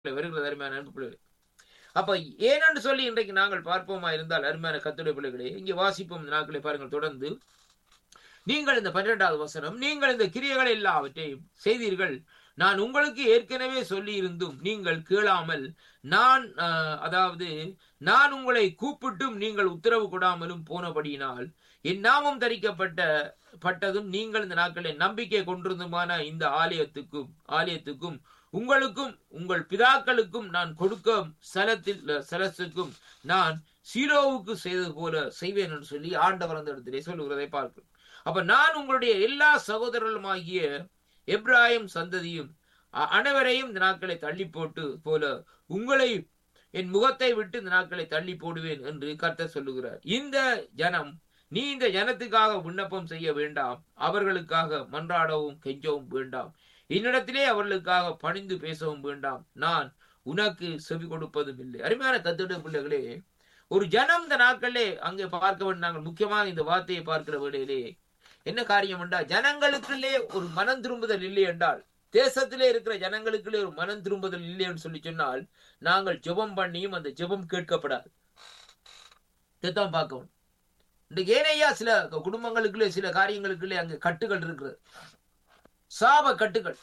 வருகிறது அருமையான அன்பு பிள்ளைகளே அப்ப ஏனென்று சொல்லி இன்றைக்கு நாங்கள் பார்ப்போமா இருந்தால் அருமையான கத்துடைய பிள்ளைகளே இங்கே வாசிப்போம் இந்த நாட்களை பாருங்கள் தொடர்ந்து நீங்கள் இந்த பன்னிரெண்டாவது வசனம் நீங்கள் இந்த கிரியைகள் எல்லாவற்றையும் செய்தீர்கள் நான் உங்களுக்கு ஏற்கனவே சொல்லி இருந்தும் நீங்கள் கேளாமல் நான் ஆஹ், அதாவது நான் உங்களை கூப்பிட்டும் நீங்கள் உத்தரவு கொடாமலும் போனபடியினால் என் நாமம் தரிக்கப்பட்ட பட்டதும் நீங்கள் இந்த நாட்களில் நம்பிக்கை கொண்டிருந்துமான இந்த ஆலயத்துக்கும் ஆலயத்துக்கும் உங்களுக்கும் உங்கள் பிதாக்களுக்கும் நான் கொடுக்கும் ஸ்தலத்தில் ஸ்தலத்துக்கும் நான் சீரோவுக்கு செய்தது போல செய்வேன் என்று சொல்லி ஆண்டவர் அந்த இடத்திலே சொல்லுகிறதை பார்க்கிறோம் அப்ப நான் உங்களுடைய எல்லா சகோதரர்களுமாகிய எப்ராஹிம் சந்ததியும் அ- அனைவரையும் இந்த நாட்களை தள்ளி போட்டு போல உங்களை என் முகத்தை விட்டு இந்த நாட்களை தள்ளி போடுவேன் என்று கர்த்தர் சொல்லுகிறார் இந்த ஜனம் நீ இந்த ஜனத்துக்காக விண்ணப்பம் செய்ய வேண்டாம் அவர்களுக்காக மன்றாடவும் கெஞ்சவும் வேண்டாம் என்னிடத்திலே அவர்களுக்காக பணிந்து பேசவும் வேண்டாம் நான் உனக்கு செவி கொடுப்பதும் இல்லை அருமையான கத்துடைய பிள்ளைகளே ஒரு ஜனம் இந்த நாட்களிலே அங்கே பார்க்க வேண்டும் நாங்கள் முக்கியமாக இந்த வார்த்தையை பார்க்கிற வேளையிலே என்ன காரியம் என்றால் ஜனங்களுக்குள்ளே ஒரு மனம் திரும்புதல் இல்லை என்றால் தேசத்திலே இருக்கிற ஜனங்களுக்குள்ளே ஒரு மனம் திரும்புதல் இல்லை என்று சொல்லி சொன்னால் நாங்கள் ஜெபம் பண்ணியும் அந்த ஜெபம் கேட்கப்படாது இதைத்தான் பார்க்கணும் இன்றைக்கு ஏனையா சில குடும்பங்களுக்குள்ளே சில காரியங்களுக்குள்ளே அங்கே கட்டுகள் இருக்கிறது சாப கட்டுகள்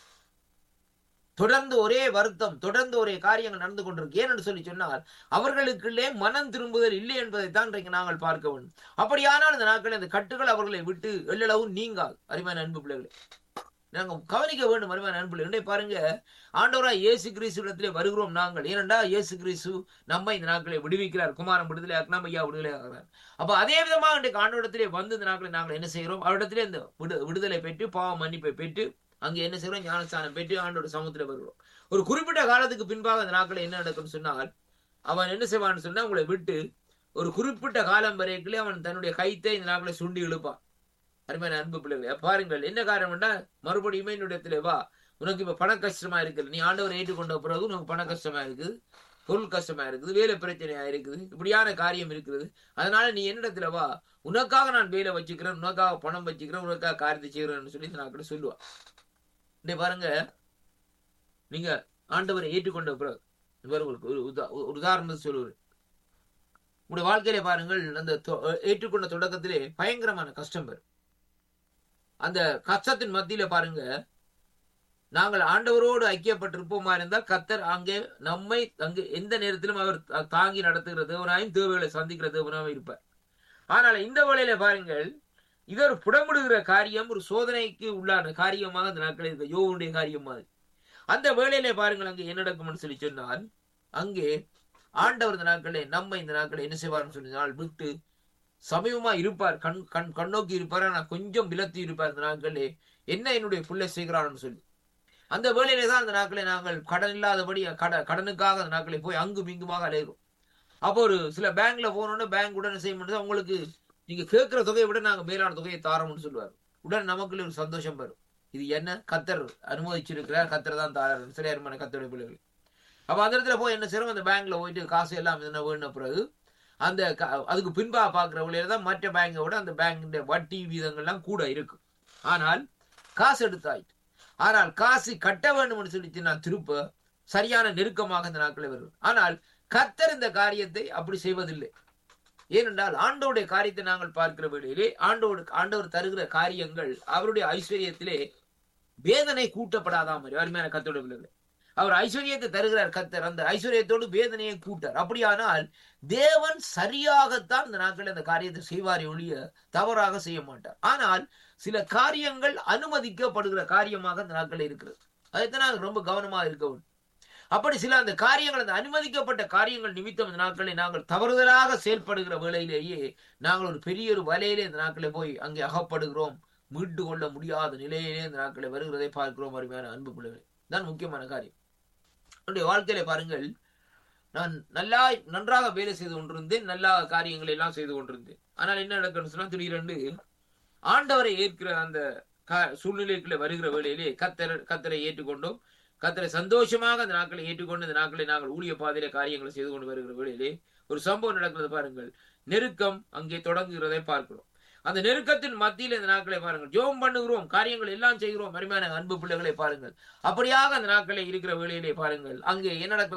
தொடர்ந்து ஒரே வருத்தம் தொடர்ந்து ஒரே காரியங்கள் நடந்து கொண்டிருக்கு ஏனென்று சொல்லி சொன்னால் அவர்களுக்குள்ளே மனம் திரும்புதல் இல்லை என்பதைத்தான் இன்றைக்கு நாங்கள் பார்க்க வேண்டும் அப்படியானால் இந்த நாட்களில் இந்த கட்டுகள் அவர்களை விட்டு எல்லளவும் நீங்காது அருமையான அன்பு பிள்ளைகளே நாங்க கவனிக்க வேண்டும் அருமையான அன்பு பிள்ளைகளே பாருங்க ஆண்டவராய் இயேசு கிறிஸ்து இடத்திலே வருகிறோம் நாங்கள் ஏனென்றா இயேசு கிறிஸ்து நம்மை இந்த நாட்களை விடுவிக்கிறார் குமாரன் விடுதலை ஆக்கினா ஐயா விடுதலை ஆகிறார் அப்ப அதே விதமாக இன்றைக்கு ஆண்டவரிடத்திலே வந்து இந்த நாட்களை நாங்கள் என்ன செய்கிறோம் அவரிடத்திலே இந்த விடு விடுதலை பெற்று பாவ மன்னிப்பை பெற்று அங்கே என்ன செய்கிறோம் ஞானஸ்தானம் பெற்று ஆண்டோட சமூகத்தில் வருகிறோம் ஒரு குறிப்பிட்ட காலத்துக்கு பின்பாக அந்த நாட்களில் என்ன நடக்கும்னு சொன்னால் அவன் என்ன செய்வான்னு சொன்னா உங்களை விட்டு ஒரு குறிப்பிட்ட காலம் வரைக்குள்ளே அவன் தன்னுடைய கைத்தை இந்த நாட்களை சுண்டி இழுப்பான் அருமையான அன்பு பிள்ளைகளே பாருங்கள் என்ன காரணம்னா மறுபடியுமே என்னுடைய வா உனக்கு இப்ப பண கஷ்டமா இருக்குது நீ ஆண்டவரை ஏற்றுக்கொண்ட பிறகு உனக்கு பண கஷ்டமா இருக்குது பொருள் கஷ்டமா இருக்குது வேலை பிரச்சனையா இருக்குது இப்படியான காரியம் இருக்குது அதனால நீ என்னிடத்துல வா உனக்காக நான் வேலை வச்சுக்கிறேன் உனக்காக பணம் வச்சுக்கிறேன் உனக்காக காரியத்தை செய்கிறேன்னு சொல்லி இந்த நாட்களை சொல்லுவா இங்கே பாருங்க நீங்க ஆண்டவரை ஏற்றுக்கொண்ட பிறகு இவர் உங்களுக்கு ஒரு உதா- ஒரு உதாரணத்தை சொல்லுவார் உங்களுடைய வாழ்க்கையில பாருங்கள் அந்த தொ- ஏற்றுக்கொண்ட தொடக்கத்திலே பயங்கரமான கஷ்டம் வரும் அந்த கஷ்டத்தின் மத்தியில பாருங்க நாங்கள் ஆண்டவரோடு ஐக்கியப்பட்டிருப்போமா இருந்தால் கத்தர் அங்கே நம்மை அங்கு எந்த நேரத்திலும் அவர் தா- தாங்கி நடத்துகிற தேவனாயும் தேவைகளை சந்திக்கிற தேவனாகவும் இருப்பார் ஆனால் இந்த வேளையில பாருங்கள் இது ஒரு புடமுடுகிற காரியம் ஒரு சோதனைக்கு உள்ளான காரியமாக இந்த நாட்களில் இருக்க யோவுடைய காரியம் மாதிரி அந்த வேளையிலே பாருங்கள் அங்கே என்ன நடக்கும்னு சொல்லி சொன்னால் அங்கே ஆண்டவர் இந்த நாட்களே நம்ம இந்த நாட்களை என்ன செய்வார்னு சொன்னால் விட்டு சமீபமா இருப்பார் கண் கண் கண்ணோக்கி இருப்பார் ஆனா கொஞ்சம் விலத்தி இருப்பார் இந்த நாட்களே என்ன என்னுடைய பிள்ளை செய்கிறான்னு சொல்லி அந்த வேளையிலே தான் அந்த நாட்களை நாங்கள் கடன் இல்லாதபடி கட கடனுக்காக அந்த நாட்களை போய் அங்கும் இங்குமாக அலைகிறோம் அப்போ ஒரு சில பேங்க்ல போனோன்னு பேங்க் உடனே செய்ய முடியாது உங்களுக்கு நீங்க கேட்கிற தொகையை விட நாங்க மேலான தொகையை தாரோம்னு சொல்லுவார் உடனே நமக்குள்ள ஒரு சந்தோஷம் வரும் இது என்ன கத்தர் அனுமதிச்சிருக்கிறார் கத்தர் தான் தாரார் சில அருமான கத்தருடைய பிள்ளைகள் அப்ப அந்த இடத்துல போய் என்ன செய்யறோம் அந்த பேங்க்ல போயிட்டு காசு எல்லாம் என்ன வேணும் பிறகு அந்த க- அதுக்கு பின்பா பாக்குற வழியில தான் மற்ற பேங்கை விட அந்த பேங்கின் வட்டி வீதங்கள்லாம் கூட இருக்கு ஆனால் காசு எடுத்தாயிட்டு ஆனால் காசு கட்ட வேண்டும்னு சொல்லிட்டு நான் திருப்ப சரியான நெருக்கமாக இந்த நாட்களில் வரும் ஆனால் கத்தர் இந்த காரியத்தை அப்படி செய்வதில்லை ஏனென்றால் ஆண்டவருடைய காரியத்தை நாங்கள் பார்க்கிற வேளையிலே ஆண்டோடு ஆண்டவர் தருகிற காரியங்கள் அவருடைய ஐஸ்வர்யத்திலே வேதனை கூட்டப்படாதா மாதிரி அருமையான கத்தோட பிள்ளைகளே அவர் ஐஸ்வர்யத்தை தருகிறார் கத்தர் அந்த ஐஸ்வர்யத்தோடு வேதனையை கூட்டார் அப்படியானால் தேவன் சரியாகத்தான் இந்த நாட்களில் அந்த காரியத்தை செய்வாரே ஒழிய தவறாக செய்ய மாட்டார் ஆனால் சில காரியங்கள் அனுமதிக்கப்படுகிற காரியமாக இந்த நாட்களில் இருக்கிறது அதைத்தான் நாங்கள் ரொம்ப கவனமாக இருக்க வேண்டும் அப்படி சில அந்த காரியங்கள் அந்த அனுமதிக்கப்பட்ட காரியங்கள் நிமித்தம் இந்த நாட்களில் நாங்கள் தவறுதலாக செயல்படுகிற வேளையிலேயே நாங்கள் ஒரு பெரிய ஒரு வலையிலே இந்த நாட்களில் போய் அங்கே அகப்படுகிறோம் மீட்டு கொள்ள முடியாத நிலையிலே இந்த நாட்களில் வருகிறதை பார்க்கிறோம் அருமையான அன்பு பிள்ளைகள் தான் முக்கியமான காரியம் என்னுடைய வாழ்க்கையில பாருங்கள் நான் நல்லா நன்றாக வேலை செய்து கொண்டிருந்தேன் நல்ல காரியங்களை எல்லாம் செய்து கொண்டிருந்தேன் ஆனால் என்ன நடக்குன்னு சொன்னா திடீரென்று ஆண்டவரை ஏற்கிற அந்த கா- சூழ்நிலைக்குள்ள வருகிற வேளையிலே கத்தர் கத்தரை ஏற்றுக்கொண்டோம் கத்தரை சந்தோஷமாக அந்த நாட்களை ஏற்றுக்கொண்டு இந்த நாட்களை நாங்கள் ஊழிய பாதையில காரியங்களை செய்து கொண்டு வருகிற வேளையிலே ஒரு சம்பவம் நடக்கிறது பாருங்கள் நெருக்கம் அங்கே தொடங்குகிறதை பார்க்கிறோம் அந்த நெருக்கத்தின் மத்தியில் இந்த நாட்களை பாருங்கள் ஜோம் பண்ணுகிறோம் காரியங்கள் எல்லாம் செய்கிறோம் அருமையான அன்பு பிள்ளைகளை பாருங்கள் அப்படியாக அந்த நாட்களை இருக்கிற வேளையிலே பாருங்கள் அங்கே என்ன நடக்கிறது